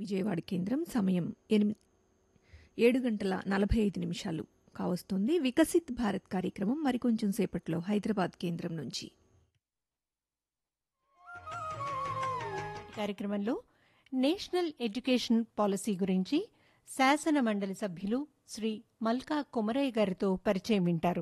విజయవాడ కేంద్రం సమయం ఎనిమిది ఏడు గంటల నలభై ఐదు నిమిషాలు కావస్తోంది వికసిత్ భారత్ కార్యక్రమం మరికొంచెం సేపట్లో హైదరాబాద్ కేంద్రం నుంచి కార్యక్రమంలో నేషనల్ ఎడ్యుకేషన్ పాలసీ గురించి శాసన మండలి సభ్యులు శ్రీ మల్కా కుమరయ్య గారితో పరిచయం వింటారు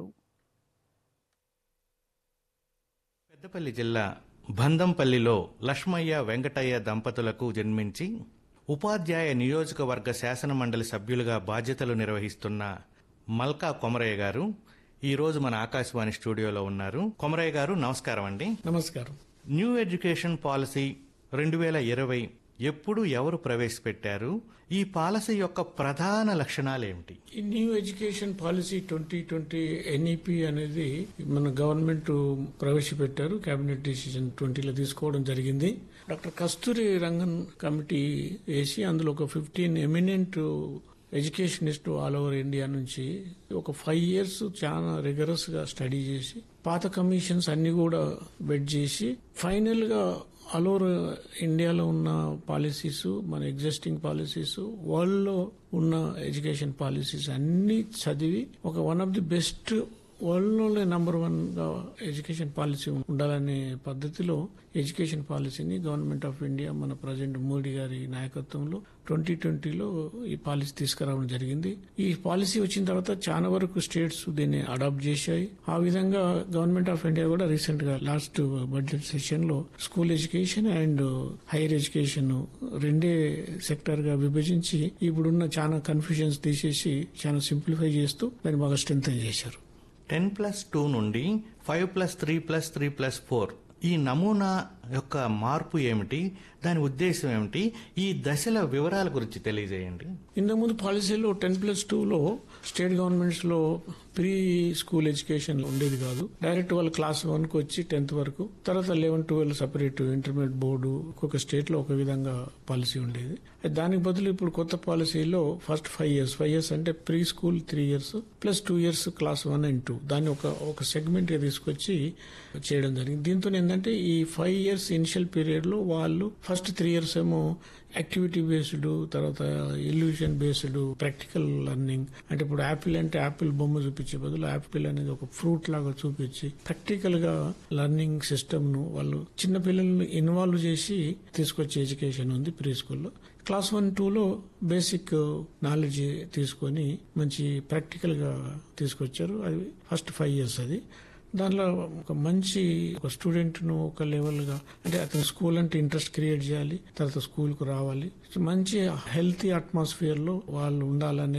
పెద్దపల్లి జిల్లా బందంపల్లిలో లక్ష్మయ్య వెంకటయ్య దంపతులకు జన్మించి ఉపాధ్యాయ నియోజకవర్గ శాసన మండలి సభ్యులుగా బాధ్యతలు నిర్వహిస్తున్న మల్కా కొమరయ్య గారు ఈ రోజు మన ఆకాశవాణి స్టూడియోలో ఉన్నారు కొమరయ్య గారు నమస్కారం అండి నమస్కారం న్యూ ఎడ్యుకేషన్ పాలసీ రెండు వేల ఇరవై ఎప్పుడు ఎవరు ప్రవేశపెట్టారు ఈ పాలసీ యొక్క ప్రధాన లక్షణాలు ఏమిటి ఈ new education policy twenty twenty NEP అనేది మన గవర్నమెంట్ ప్రవేశపెట్టారు కేబినెట్ డిసిజన్ ట్వంటీలో తీసుకోవడం జరిగింది డాక్టర్ కస్తూరి రంగన్ కమిటీ వేసి అందులో ఒక fifteen eminent educationist all over India నుంచి ఒక ఫైవ్ ఇయర్స్ చాలా రిగరస్ గా స్టడీ చేసి పాత కమిషన్స్ అన్ని కూడా బెడ్ చేసి ఫైనల్ గా ఆల్ ఓవర్ ఇండియాలో ఉన్న పాలసీస్ మన ఎగ్జిస్టింగ్ పాలసీస్ వరల్డ్ లో ఉన్న ఎడ్యుకేషన్ పాలసీస్ అన్ని చదివి ఒక one of the best world లోనే నంబర్ వన్ గా ఎడ్యుకేషన్ పాలసీ ఉండాలనే పద్ధతిలో ఎడ్యుకేషన్ పాలసీని గవర్నమెంట్ ఆఫ్ ఇండియా మన ప్రజెంట్ మోడీ గారి నాయకత్వంలో ట్వంటీ ట్వంటీలో ఈ పాలసీ తీసుకురావడం జరిగింది ఈ పాలసీ వచ్చిన తర్వాత చాలా వరకు స్టేట్స్ దీన్ని అడాప్ట్ చేశాయి ఆ విధంగా గవర్నమెంట్ ఆఫ్ ఇండియా కూడా రీసెంట్ గా లాస్ట్ బడ్జెట్ సెషన్ లో school education and higher education రెండే సెక్టర్ గా విభజించి ఇప్పుడున్న చాలా కన్ఫ్యూజన్స్ తీసేసి చాలా సింప్లిఫై చేస్తూ దాన్ని బాగా స్ట్రెంగ్ చేశారు టెన్ ప్లస్ టూ నుండి five plus three plus three plus four ఈ నమూనా యొక్క మార్పు ఏమిటి దాని ఉద్దేశం ఏమిటి ఈ దశల వివరాల గురించి తెలియజేయండి ఇంతకుముందు పాలసీలో టెన్ ప్లస్ టూలో స్టేట్ గవర్నమెంట్స్ లో ప్రీ స్కూల్ ఎడ్యుకేషన్ ఉండేది కాదు డైరెక్ట్ వాళ్ళు క్లాస్ వన్ కు వచ్చి టెన్త్ వరకు తర్వాత eleven twelve separate intermediate board ఒక్కొక్క స్టేట్ లో ఒక విధంగా పాలసీ ఉండేది దానికి బదులు ఇప్పుడు కొత్త పాలసీలో first five years five years అంటే pre school three years plus two years class one and two దాన్ని ఒక ఒక సెగ్మెంట్ గా తీసుకొచ్చి చేయడం జరిగింది దీంతో ఏంటంటే ఈ ఫైవ్ ఇయర్స్ ఇనిషియల్ పీరియడ్ లో వాళ్ళు ఫస్ట్ త్రీ ఇయర్స్ ఏమో యాక్టివిటీ బేస్డ్ తర్వాత ఇల్యూషన్ బేస్డ్ ప్రాక్టికల్ లెర్నింగ్ అంటే ఇప్పుడు యాపిల్ అంటే యాపిల్ బొమ్మ చూపించే బదులు యాపిల్ అనేది ఒక ఫ్రూట్ లాగా చూపించి ప్రాక్టికల్ గా లెర్నింగ్ సిస్టమ్ ను వాళ్ళు చిన్న పిల్లల్ని ఇన్వాల్వ్ చేసి తీసుకొచ్చే ఎడ్యుకేషన్ ఉంది ప్రీ స్కూల్లో క్లాస్ వన్ టూలో బేసిక్ నాలెడ్జ్ తీసుకొని మంచి ప్రాక్టికల్ గా తీసుకొచ్చారు అది ఫస్ట్ ఫైవ్ ఇయర్స్ అది దానిలో ఒక మంచి ఒక స్టూడెంట్ ను ఒక లెవెల్ గా అంటే అతను స్కూల్ అంటే ఇంట్రెస్ట్ క్రియేట్ చేయాలి తర్వాత స్కూల్ కు రావాలి మంచి హెల్తీ అట్మాస్ఫియర్ లో వాళ్ళు ఉండాలనే